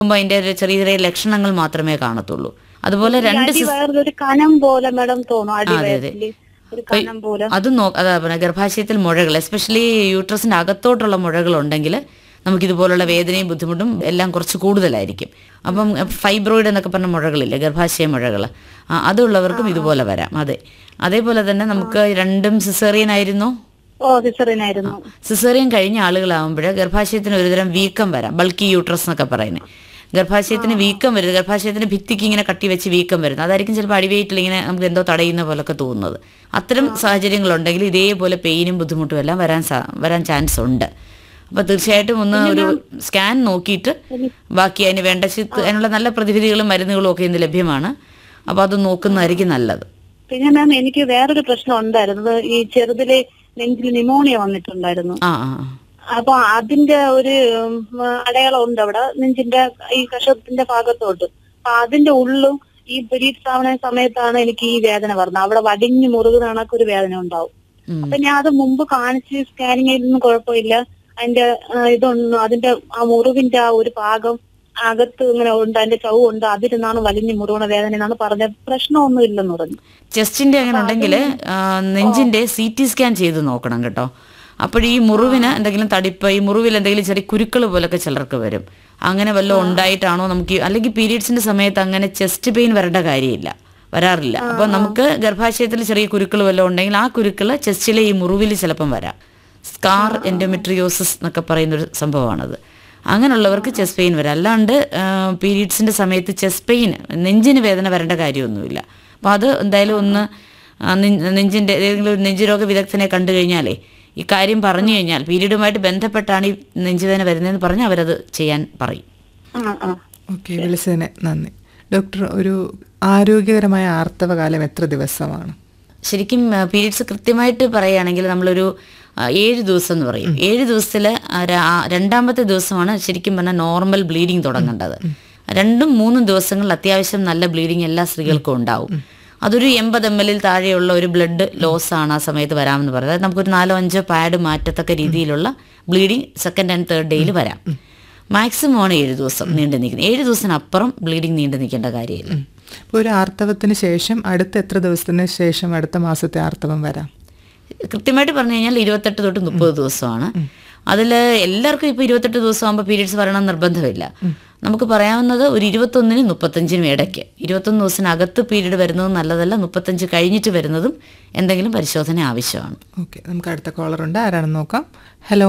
നോക്കുമ്പോൾ അതിന്റെ ഒരു ചെറിയ ചെറിയ ലക്ഷണങ്ങൾ മാത്രമേ കാണത്തുള്ളൂ അതുപോലെ രണ്ട് അടി വയറിലൊരു കനം പോലെ മാഡം തോന്നും അടി വയറില് ഒരു കനം പോലെ അത് നോ അതാ പിന്നെ ഗർഭാശയത്തിൽ മുഴകൾ എസ്പെഷ്യലി യൂട്രസിന്റെ അകത്തോട്ടുള്ള മുഴകൾ ഉണ്ടെങ്കിൽ നമുക്ക് ഇതുപോലുള്ള വേദനയും ബുദ്ധിമുട്ടും എല്ലാം കുറച്ച് കൂടുതലായിരിക്കും അപ്പം ഫൈബ്രോയിഡ് എന്നൊക്കെ പറഞ്ഞ മുഴകളില്ലേ ഗർഭാശയ മുഴകൾ അതുള്ളവർക്കും ഇതുപോലെ വരാം അതെ അതേപോലെ തന്നെ നമുക്ക് രണ്ടും സിസേറിയൻ ആയിരുന്നു ഓ സിസറിനായിരുന്നു സിസേറിയൻ കഴിഞ്ഞ ആളുകളാകുമ്പോൾ ഗർഭാശയത്തിന് ഒരുതരം വീക്കം വരാം ബൾക്കി യൂട്രസ് എന്നൊക്കെ പറയുന്നത് ഗർഭാശയത്തിന് വീക്കം വരുന്നത് ഗർഭാശയത്തിന് ഭിത്തിക്ക് ഇങ്ങനെ കട്ടി വെച്ച് വീക്കം വരുന്നത് അതായിരിക്കും ചിലപ്പോൾ അടിവയറ്റിൽ ഇങ്ങനെ നമുക്ക് എന്തോ തടയുന്ന പോലൊക്കെ തോന്നുന്നത് അത്തരം സാഹചര്യങ്ങളുണ്ടെങ്കിൽ ഇതേപോലെ പെയിനും ബുദ്ധിമുട്ടും എല്ലാം വരാൻ സാ- വരാൻ ചാൻസ് ഉണ്ട് അപ്പോൾ തീർച്ചയായിട്ടും ഒന്ന് ഒരു സ്കാൻ നോക്കിയിട്ട് ബാക്കി അതിന് വേണ്ട ചിത്ത് അതിനുള്ള നല്ല പ്രതിവിധികളും മരുന്നുകളും ഒക്കെ ഇന്ന് ലഭ്യമാണ് അപ്പോൾ അത് നോക്കുന്നതായിരിക്കും നല്ലത് പിന്നെ മാം എനിക്ക് വേറൊരു പ്രശ്നം ഉണ്ടായിരുന്നു ഈ ചെറുതിലെ നെഞ്ചിൽ നിമോണിയ വന്നിട്ടുണ്ടായിരുന്നു ആ ആ ആ. അപ്പൊ അതിന്റെ ഒരു ഉം, അടയാളം ഉണ്ട് അവിടെ നെഞ്ചിന്റെ ഈ കഷത്തിന്റെ ഭാഗത്തോട്ട് അപ്പൊ അതിന്റെ ഉള്ളും ഈ പീരീഡ്സ് ആവുന്ന സമയത്താണ് എനിക്ക് ഈ വേദന വരുന്നത് അവിടെ വടിഞ്ഞ് മുറുകുന്ന കണക്ക് ഒരു വേദന ഉണ്ടാവും ഉം. അപ്പൊ ഞാൻ അത് മുമ്പ് കാണിച്ച് സ്കാനിങ് ചെയ്തൊന്നും കുഴപ്പമില്ല അതിന്റെ ആ, ഇതൊന്നും അതിന്റെ ആ മുറിവിന്റെ ആ ഒരു ഭാഗം അകത്ത് ഇങ്ങനെ ഉണ്ട് അതിന്റെ ചവ് ഉണ്ട് അതിരുന്നാണ് വലിഞ്ഞ് മുറുകണ വേദന എന്നാണ് പറഞ്ഞത് പ്രശ്നമൊന്നും ഇല്ലെന്ന് പറഞ്ഞു ചെസ്റ്റിന്റെ അങ്ങനെ ഉണ്ടെങ്കിൽ നെഞ്ചിന്റെ സി ടി സ്കാൻ ചെയ്ത് നോക്കണം കേട്ടോ അപ്പോൾ ഈ മുറിവിന് എന്തെങ്കിലും തടിപ്പ് ഈ മുറിവിൽ എന്തെങ്കിലും ചെറിയ കുരുക്കൾ പോലൊക്കെ ചിലർക്ക് വരും അങ്ങനെ വല്ലതും ഉണ്ടായിട്ടാണോ നമുക്ക് ഈ- അല്ലെങ്കിൽ പീരീഡ്സിന്റെ സമയത്ത് അങ്ങനെ ചെസ്റ്റ് പെയിൻ വരേണ്ട കാര്യമില്ല വരാറില്ല അപ്പോൾ നമുക്ക് ഗർഭാശയത്തിൽ ചെറിയ കുരുക്കൾ വല്ലതും ഉണ്ടെങ്കിൽ ആ കുരുക്കൾ ചെസ്റ്റിലെ ഈ മുറിവിൽ ചിലപ്പം വരാം സ്കാർ എൻഡോമെട്രിയോസിസ് എന്നൊക്കെ പറയുന്നൊരു സംഭവമാണത് അങ്ങനെയുള്ളവർക്ക് ചെസ്റ്റ് പെയിൻ വരാം അല്ലാണ്ട് പീരീഡ്സിന്റെ സമയത്ത് ചെസ്റ്റ് പെയിൻ നെഞ്ചിന് വേദന വരേണ്ട കാര്യമൊന്നുമില്ല അപ്പോൾ അത് എന്തായാലും ഒന്ന് ആ, നെ- നെഞ്ചിന്റെ ഏതെങ്കിലും ഒരു നെഞ്ചുരോഗ വിദഗ്ധനെ കണ്ടു കഴിഞ്ഞാലേ ഈ കാര്യം പറഞ്ഞു കഴിഞ്ഞാൽ പീരീഡുമായിട്ട് ബന്ധപ്പെട്ടാണ് ഈ നെഞ്ചുവേദന വരുന്നതെന്ന് പറഞ്ഞാൽ അവരത് ചെയ്യാൻ പറയും ആ ആ ഓക്കെ വിളിച്ചതിന് നന്ദി ഡോക്ടർ ഒരു ആരോഗ്യകരമായ ആർത്തവകാലം എത്ര ദിവസമാണ് ശരിക്കും പീരീഡ്സ് കൃത്യമായിട്ട് പറയുകയാണെങ്കിൽ നമ്മളൊരു ആ, ഏഴ് ദിവസം എന്ന് പറയും ഏഴ് ദിവസത്തിൽ രണ്ടാമത്തെ ദിവസമാണ് ശരിക്കും പറഞ്ഞാൽ നോർമൽ ബ്ലീഡിങ് തുടങ്ങേണ്ടത് രണ്ടും മൂന്നും ദിവസങ്ങളിൽ അത്യാവശ്യം നല്ല ബ്ലീഡിങ് എല്ലാ സ്ത്രീകൾക്കും ഉണ്ടാവും അതൊരു എൺപത് എം എല്ലിൽ താഴെയുള്ള ഒരു ബ്ലഡ് ലോസ് ആണ് ആ സമയത്ത് വരാമെന്ന് പറയുന്നത് അതായത് നമുക്കൊരു നാലോ അഞ്ചോ പാഡ് മാറ്റത്തക്ക രീതിയിലുള്ള ബ്ലീഡിങ് സെക്കൻഡ് ആൻഡ് തേർഡ് ഡേയിൽ വരാം മാക്സിമം ആണ് ഏഴ് ദിവസം നീണ്ടു നിൽക്കുന്നത് ഏഴ് ദിവസത്തിനപ്പുറം ബ്ലീഡിങ് നീണ്ടു നിൽക്കേണ്ട കാര്യമില്ല ഇപ്പോൾ ഒരു ആർത്തവത്തിന് ശേഷം അടുത്ത എത്ര ദിവസത്തിന് ശേഷം അടുത്ത മാസത്തെ ആർത്തവം വരാം കൃത്യമായിട്ട് പറഞ്ഞു കഴിഞ്ഞാൽ ഇരുപത്തെട്ട് തൊട്ട് മുപ്പത് ദിവസമാണ് അതിൽ എല്ലാവർക്കും ഇപ്പോൾ ഇരുപത്തെട്ട് ദിവസം ആകുമ്പോൾ പീരീഡ്സ് വരണം നിർബന്ധമില്ല നമുക്ക് പറയാവുന്നത് ഒരു ഇരുപത്തൊന്നിനും മുപ്പത്തഞ്ചിനും ഇടയ്ക്ക് ഇരുപത്തൊന്ന് ദിവസത്തിനകത്ത് പീരീഡ് വരുന്നത് നല്ലതല്ല മുപ്പത്തഞ്ച് കഴിഞ്ഞിട്ട് വരുന്നതും എന്തെങ്കിലും പരിശോധന ആവശ്യമാണ് ഓക്കെ നമുക്ക് അടുത്ത കോളർ ഉണ്ട് ആരാണെന്ന് നോക്കാം ഹലോ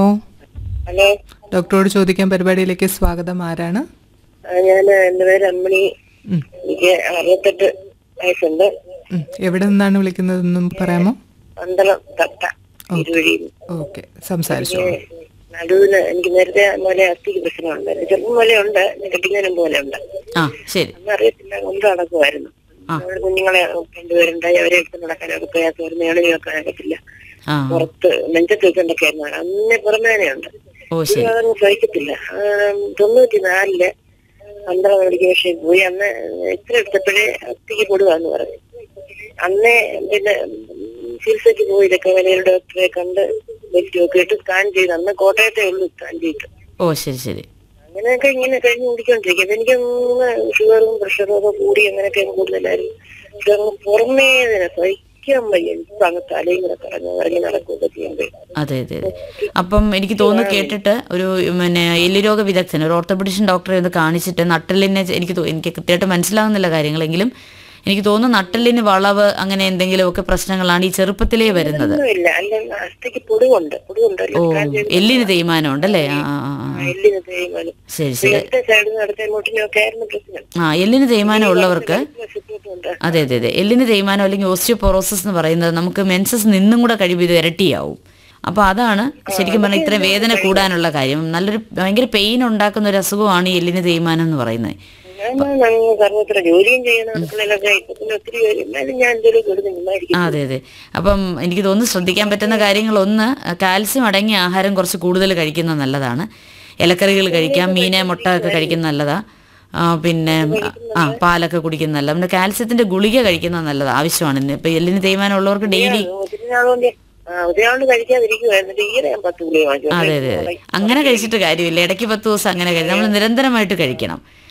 ഹലോ ഡോക്ടറോട് ചോദിക്കാൻ പരിപാടിയിലേക്ക് സ്വാഗതം ആരാണ് ഞാൻ എന്റെ പേര് അമ്മണി എനിക്ക് അറുപത്തെട്ട് വയസ്സുണ്ട് ഉം, എവിടെ നിന്നാണ് വിളിക്കുന്നതെന്നും പറയാമോ പന്തളം തട്ട ഇരുവഴിയിൽ ഓക്കെ സംസാരിച്ചു നടുവിന് എനിക്ക് നേരത്തെ മുതലേ അസ്ഥിക്ക് പ്രശ്നമുണ്ടായിരുന്നു ചെറുപ്പം പോലെ ഉണ്ട് കെട്ടിങ്ങനും പോലെ ഉണ്ട് ആ ശരി അന്ന് അറിയത്തില്ല കൊണ്ട് നടക്കുമായിരുന്നു നമ്മുടെ കുഞ്ഞുങ്ങളെ രണ്ടുപേരുണ്ടായി അവരെ എടുത്ത് നടക്കാനൊക്കെ പ്രയാസമായിരുന്നു ഏണി വെക്കാനൊക്കത്തില്ല ആ പുറത്ത് നെഞ്ചത്ത് വെച്ചോണ്ടൊക്കെ ആയിരുന്നു അന്നേ പുറമേനെയുണ്ട് ഓ ശരി അതൊന്നും സഹിക്കത്തില്ല തൊണ്ണൂറ്റി നാലില് പന്ത്രണ്ട് മണിക്ക് പക്ഷേ പോയി അന്ന് എത്ര എടുത്തപ്പോഴേ അത്തിക്ക് പൊടുവാന്ന് പറഞ്ഞു അന്നേ പിന്നെ ചികിത്സയ്ക്ക് പോയി ഇതൊക്കെ വലിയൊരു ഡോക്ടറെ കണ്ട് ബെൽറ്റ് ഒക്കെ ഇട്ട് സ്കാൻ ചെയ്ത് അന്ന് കോട്ടയത്തെ ഉള്ളൂ സ്കാൻ ചെയ്തിട്ട് ഓ ശരി ശരി അങ്ങനെയൊക്കെ ഇങ്ങനെ കഴിഞ്ഞ് കുടിക്കൊണ്ടിരിക്കും അപ്പൊ എനിക്ക് ഷുഗറും പ്രഷറും ഒക്കെ കൂടി അങ്ങനെയൊക്കെ കൂടുതലായിരുന്നു പക്ഷെ അങ്ങ് പുറമേ ഇതിനെ സഹിക്കാൻ വയ്യ ഇപ്പൊ അങ്ങ് തലയും ഇങ്ങനെ കറങ്ങി ഇറങ്ങി നടക്കുകയൊക്കെ ചെയ്യുമ്പോൾ അതെ അതെ അതെ അപ്പം എനിക്ക് തോന്നുന്നു കേട്ടിട്ട് ഒരു പിന്നെ എല്ലുരോഗ വിദഗ്ധൻ ഒരു ഓർത്തോപെഡിഷൻ ഡോക്ടറെ ഒന്ന് കാണിച്ചിട്ട് നട്ടലിനെ എനിക്ക് തോ- എനിക്ക് കൃത്യമായിട്ട് മനസ്സിലാവുന്നില്ല കാര്യങ്ങളെങ്കിലും എനിക്ക് തോന്നുന്നു നട്ടലിന് വളവ് അങ്ങനെ എന്തെങ്കിലുമൊക്കെ പ്രശ്നങ്ങളാണ് ഈ ചെറുപ്പത്തിലേ വരുന്നത് ഒന്നുമില്ല അല്ല അസ്ഥിക്ക് പൊടിവുണ്ട് പൊടിവുണ്ടല്ലോ ഓ സ്കാൻ ചെയ്ത് എല്ലിന് തേയ്മാനം ഉണ്ടല്ലേ ആ ആ, ആ, ആ. എല്ലിന് തേയ്മാനം ശരി ശരി ഇടത്തെ സൈഡിൽ നിന്ന് അടുത്ത മുട്ടിനും ഒക്കെ ആയിരുന്നു പ്രശ്നം ആ എല്ലിന് തേയ്മാനം ഉള്ളവർക്ക് വശത്തോട്ടുമുണ്ട് അതെ അതെ അതെ എല്ലിന് തേയ്മാനം അല്ലെങ്കിൽ ഓസ്റ്റിയോപൊറോസിസ് എന്ന് പറയുന്നത് നമുക്ക് മെൻസസ് നിന്നും കൂടെ കഴിയുമ്പോൾ ഇത് ഇരട്ടിയാവും അപ്പോൾ അതാണ് ശരിക്കും പറഞ്ഞാൽ ഇത്രയും വേദന കൂടാനുള്ള കാര്യം നല്ലൊരു ഭയങ്കര പെയിൻ ഉണ്ടാക്കുന്ന ഒരു അസുഖമാണ് ഈ എല്ലിന് തേയ്മാനം എന്ന് പറയുന്നത് ഞാൻ സർവത്ര ജോലിയും ചെയ്യണം അടുക്കളയിലൊക്കെ ഇപ്പൊ പിന്നെ ഒത്തിരി ജോലി എന്നാലും ഞാൻ എന്തെങ്കിലും കൊടുത്ത് നിന്നായിരിക്കും ആ, അതെ അതെ അപ്പം എനിക്ക് തോന്നുന്നു ശ്രദ്ധിക്കാൻ പറ്റുന്ന കാര്യങ്ങൾ ഒന്ന് കാൽസ്യം അടങ്ങിയ ആഹാരം കുറച്ച് കൂടുതൽ കഴിക്കുന്നത് നല്ലതാണ് ഇലക്കറികൾ കഴിക്കാം മീനെ മുട്ട ഒക്കെ കഴിക്കുന്നത് നല്ലതാ ആ, പിന്നെ ആ പാലൊക്കെ കുടിക്കുന്നത് നല്ലതാണ് പിന്നെ കാൽസ്യത്തിന്റെ ഗുളിക കഴിക്കുന്നത് നല്ലതാണ് ആവശ്യമാണ് ഇന്ന് ഇപ്പൊ എല്ലിന് തേയ്മാനം ഉള്ളവർക്ക് ഡെയിലി ഒത്തിരി നാളുകൊണ്ട് ആ ഉദയാണ്ട് കഴിക്കാതിരിക്കുവായിരുന്നു ഈയിടെ ഞാൻ പത്ത് ഗുളിക വാങ്ങിച്ചു അതെ അതെ അതെ അങ്ങനെ കഴിച്ചിട്ട് കാര്യമില്ല ഇടയ്ക്ക് പത്ത് ദിവസം അങ്ങനെ കഴിക്കും നമ്മൾ നിരന്തരമായിട്ട് കഴിക്കണം